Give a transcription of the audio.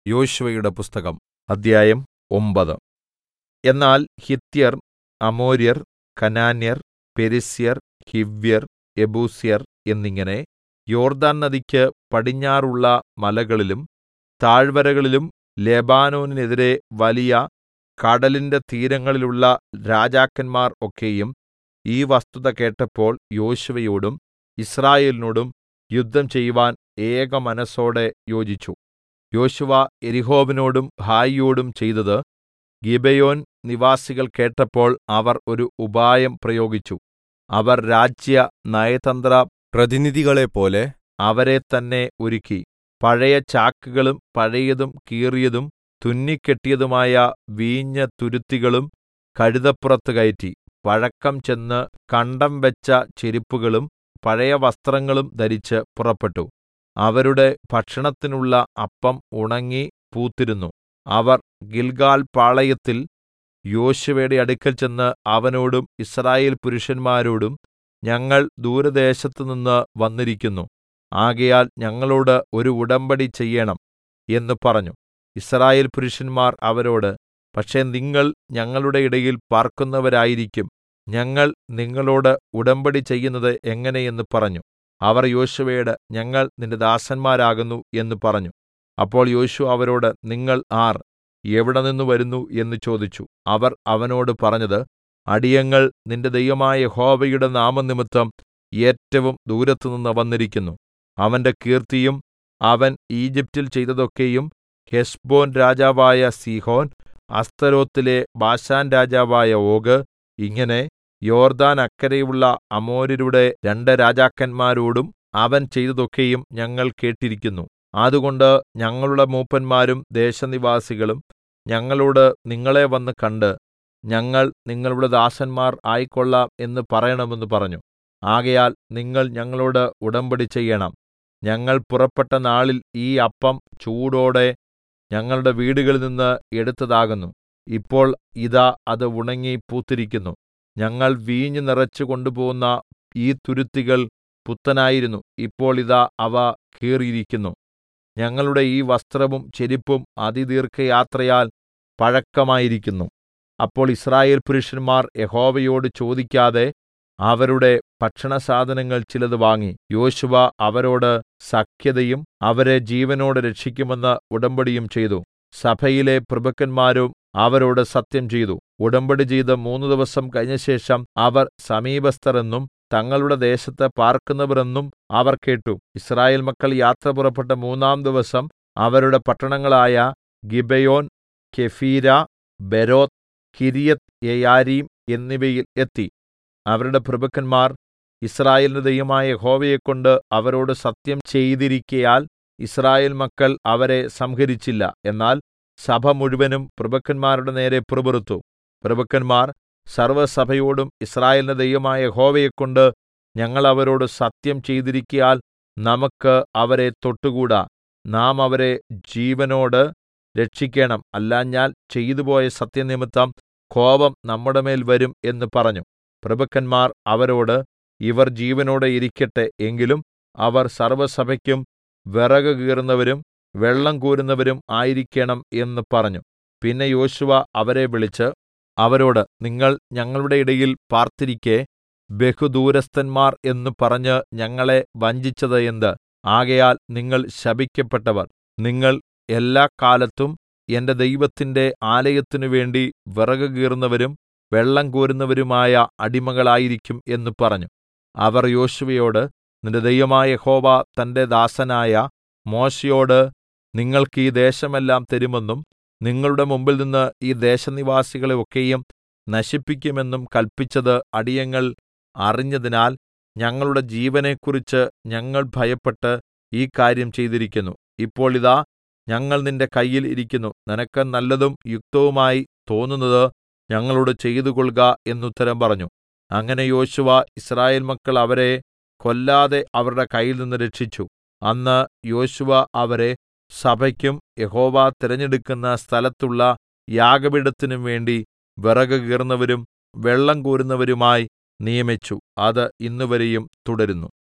യോശുവയുടെ പുസ്തകം അദ്ധ്യായം ഒമ്പത് എന്നാൽ ഹിത്യർ അമോര്യർ കനാന്യർ പെരിസ്യർ ഹിവ്യർ യെബൂസ്യർ എന്നിങ്ങനെ യോർദ്ദാൻ നദിക്ക് പടിഞ്ഞാറുള്ള മലകളിലും താഴ്വരകളിലും ലെബാനോനിനെതിരെ വലിയ കടലിന്റെ തീരങ്ങളിലുള്ള രാജാക്കന്മാർ ഒക്കെയും ഈ വസ്തുത കേട്ടപ്പോൾ യോശുവയോടും യിസ്രായേലിനോടും യുദ്ധം ചെയ്‌വാൻ ഏകമനസ്സോടെ യോജിച്ചു യോശുവ യെരിഹോവിനോടും ഹായിയോടും ചെയ്തത് ഗിബെയോൻ നിവാസികൾ കേട്ടപ്പോൾ അവർ ഒരു ഉപായം പ്രയോഗിച്ചു അവർ രാജ്യ നയതന്ത്ര പ്രതിനിധികളെപ്പോലെ അവരെ തന്നെ ഒരുക്കി പഴയ ചാക്കുകളും പഴയതും കീറിയതും തുന്നിക്കെട്ടിയതുമായ വീഞ്ഞ് തുരുത്തികളും കഴുതപ്പുറത്ത് കയറ്റി പഴക്കം ചെന്ന് കണ്ടം വെച്ച ചെരിപ്പുകളും പഴയ വസ്ത്രങ്ങളും ധരിച്ച് പുറപ്പെട്ടു അവരുടെ ഭക്ഷണത്തിനുള്ള അപ്പം ഉണങ്ങി പൂത്തിരുന്നു അവർ ഗില്ഗാൽ പാളയത്തിൽ യോശുവയുടെ അടുക്കൽ ചെന്ന് അവനോടും യിസ്രായേൽ പുരുഷന്മാരോടും ഞങ്ങൾ ദൂരദേശത്തുനിന്ന് വന്നിരിക്കുന്നു ആകയാൽ ഞങ്ങളോട് ഒരു ഉടമ്പടി ചെയ്യേണം എന്ന് പറഞ്ഞു യിസ്രായേൽ പുരുഷന്മാർ അവരോട് പക്ഷേ നിങ്ങൾ ഞങ്ങളുടെ ഇടയിൽ പാർക്കുന്നവരായിരിക്കും ഞങ്ങൾ നിങ്ങളോട് ഉടമ്പടി ചെയ്യുന്നത് എങ്ങനെ എന്ന് പറഞ്ഞു അവർ യോശുവയോട് ഞങ്ങൾ നിന്റെ ദാസന്മാരാകുന്നു എന്ന് പറഞ്ഞു അപ്പോൾ യോശുവ അവരോട് നിങ്ങൾ ആർ എവിടെനിന്ന് വരുന്നു എന്ന് ചോദിച്ചു അവർ അവനോട് പറഞ്ഞത് അടിയങ്ങൾ നിന്റെ ദൈവമായ യഹോവയുടെ നാമംനിമിത്തം ഏറ്റവും ദൂരത്തുനിന്ന് വന്നിരിക്കുന്നു അവന്റെ കീർത്തിയും അവൻ ഈജിപ്റ്റിൽ ചെയ്തതൊക്കെയും ഹെശ്ബോൻ രാജാവായ സീഹോൻ അസ്തരോത്തിലെ ബാശാൻ രാജാവായ ഓഗ് ഇങ്ങനെ യോർദ്ദാൻ അക്കരെയുള്ള അമോര്യരുടെ രണ്ട് രാജാക്കന്മാരോടും അവൻ ചെയ്തതൊക്കെയും ഞങ്ങൾ കേട്ടിരിക്കുന്നു അതുകൊണ്ട് ഞങ്ങളുടെ മൂപ്പന്മാരും ദേശനിവാസികളും ഞങ്ങളോട് നിങ്ങളെ വന്ന് കണ്ട് ഞങ്ങൾ നിങ്ങളുടെ ദാസന്മാർ ആയിക്കൊള്ളാം എന്ന് പറയണമെന്ന് പറഞ്ഞു ആകയാൽ നിങ്ങൾ ഞങ്ങളോട് ഉടമ്പടി ചെയ്യണം ഞങ്ങൾ പുറപ്പെട്ട നാളിൽ ഈ അപ്പം ചൂടോടെ ഞങ്ങളുടെ വീടുകളിൽ നിന്ന് എടുത്തതാകുന്നു ഇപ്പോൾ ഇതാ അത് ഉണങ്ങി പൂത്തിരിക്കുന്നു ഞങ്ങൾ വീഞ്ഞ് നിറച്ച് കൊണ്ടുപോകുന്ന ഈ തുരുത്തികൾ പുത്തനായിരുന്നു ഇപ്പോൾ ഇതാ അവ കീറിയിരിക്കുന്നു ഞങ്ങളുടെ ഈ വസ്ത്രവും ചെരിപ്പും അതിദീർഘയാത്രയാൽ പഴക്കമായിരിക്കുന്നു അപ്പോൾ യിസ്രായേൽ പുരുഷന്മാർ യഹോവയോട് ചോദിക്കാതെ അവരുടെ ഭക്ഷണസാധനങ്ങൾ ചിലത് വാങ്ങി യോശുവ അവരോട് സഖ്യതയും അവരെ ജീവനോടെ രക്ഷിക്കുമെന്ന് ഉടമ്പടിയും ചെയ്തു സഭയിലെ പ്രഭുക്കന്മാരും അവരോട് സത്യം ചെയ്തു ഉടമ്പടി ചെയ്ത് മൂന്ന് ദിവസം കഴിഞ്ഞശേഷം അവർ സമീപസ്ഥർ എന്നും തങ്ങളുടെ ദേശത്ത് പാർക്കുന്നവർ എന്നും അവർ കേട്ടു യിസ്രായേൽ മക്കൾ യാത്ര പുറപ്പെട്ട മൂന്നാം ദിവസം അവരുടെ പട്ടണങ്ങളായ ഗിബെയോൻ കെഫീര ബെരോത്ത് കിര്യത്ത് യെയാരീം എന്നിവയിൽ എത്തി അവരുടെ പ്രഭുക്കന്മാർ യിസ്രായേലിന്റെ ദൈവമായ യഹോവയെക്കൊണ്ട് അവരോട് സത്യം ചെയ്തിരിക്കയാൽ യിസ്രായേൽ മക്കൾ അവരെ സംഹരിച്ചില്ല എന്നാൽ സഭ മുഴുവനും പ്രഭുക്കന്മാരുടെ നേരെ പിറുപിറുത്തു പ്രഭുക്കന്മാർ സർവ്വസഭയോടും യിസ്രായേലിന്റെ ദൈവമായ യഹോവയെക്കൊണ്ട് ഞങ്ങൾ അവരോട് സത്യം ചെയ്തിരിക്കയാൽ നമുക്ക് അവരെ തൊട്ടുകൂടാ നാം അവരെ ജീവനോട് രക്ഷിക്കേണം അല്ലാഞ്ഞാൽ ചെയ്തുപോയ സത്യനിമിത്തം കോപം നമ്മുടെ മേൽ വരും എന്ന് പറഞ്ഞു പ്രഭുക്കന്മാർ അവരോട് ഇവർ ജീവനോടെ ഇരിക്കട്ടെ എങ്കിലും അവർ സർവ്വസഭയ്ക്കും വിറക് കീറുന്നവരും വെള്ളം കോരുന്നവരും ആയിരിക്കണം എന്ന് പറഞ്ഞു പിന്നെ യോശുവ അവരെ വിളിച്ച് അവരോട് നിങ്ങൾ ഞങ്ങളുടെ ഇടയിൽ പാർത്തിരിക്കെ ബഹുദൂരസ്ഥന്മാർ എന്ന് പറഞ്ഞ് ഞങ്ങളെ വഞ്ചിച്ചത് എന്ത് ആകയാൽ നിങ്ങൾ ശപിക്കപ്പെട്ടവർ നിങ്ങൾ എല്ലാക്കാലത്തും എന്റെ ദൈവത്തിന്റെ ആലയത്തിനു വേണ്ടി വിറക് കീറുന്നവരും വെള്ളം കോരുന്നവരുമായ അടിമകളായിരിക്കും എന്ന് പറഞ്ഞു അവർ യോശുവയോട് നിന്റെ ദൈവമായ യഹോവ തന്റെ ദാസനായ മോശെയോട് നിങ്ങൾക്ക് ഈ ദേശമെല്ലാം തരുമെന്നും നിങ്ങളുടെ മുമ്പിൽനിന്ന് ഈ ദേശനിവാസികളെ ഒക്കെയും നശിപ്പിക്കുമെന്നും കല്പിച്ചത് അടിയങ്ങൾ അറിഞ്ഞതിനാൽ ഞങ്ങളുടെ ജീവനെക്കുറിച്ച് ഞങ്ങൾ ഭയപ്പെട്ട് ഈ കാര്യം ചെയ്തിരിക്കുന്നു ഇപ്പോൾ ഇതാ ഞങ്ങൾ നിന്റെ കയ്യിൽ ഇരിക്കുന്നു നിനക്ക് നല്ലതും യുക്തവുമായി തോന്നുന്നത് ഞങ്ങളോട് ചെയ്തുകൊൾക എന്നുത്തരം പറഞ്ഞു അങ്ങനെ യോശുവ യിസ്രായേൽ മക്കൾ അവരെ കൊല്ലാതെ അവരുടെ കയ്യിൽനിന്ന് രക്ഷിച്ചു അന്ന് യോശുവ അവരെ സഭയ്ക്കും യഹോവ തിരഞ്ഞെടുക്കുന്ന സ്ഥലത്തുള്ള യാഗപീഠത്തിനും വേണ്ടി വിറക് കീറുന്നവരും വെള്ളം കോരുന്നവരുമായി നിയമിച്ചു അത് ഇന്നുവരെയും തുടരുന്നു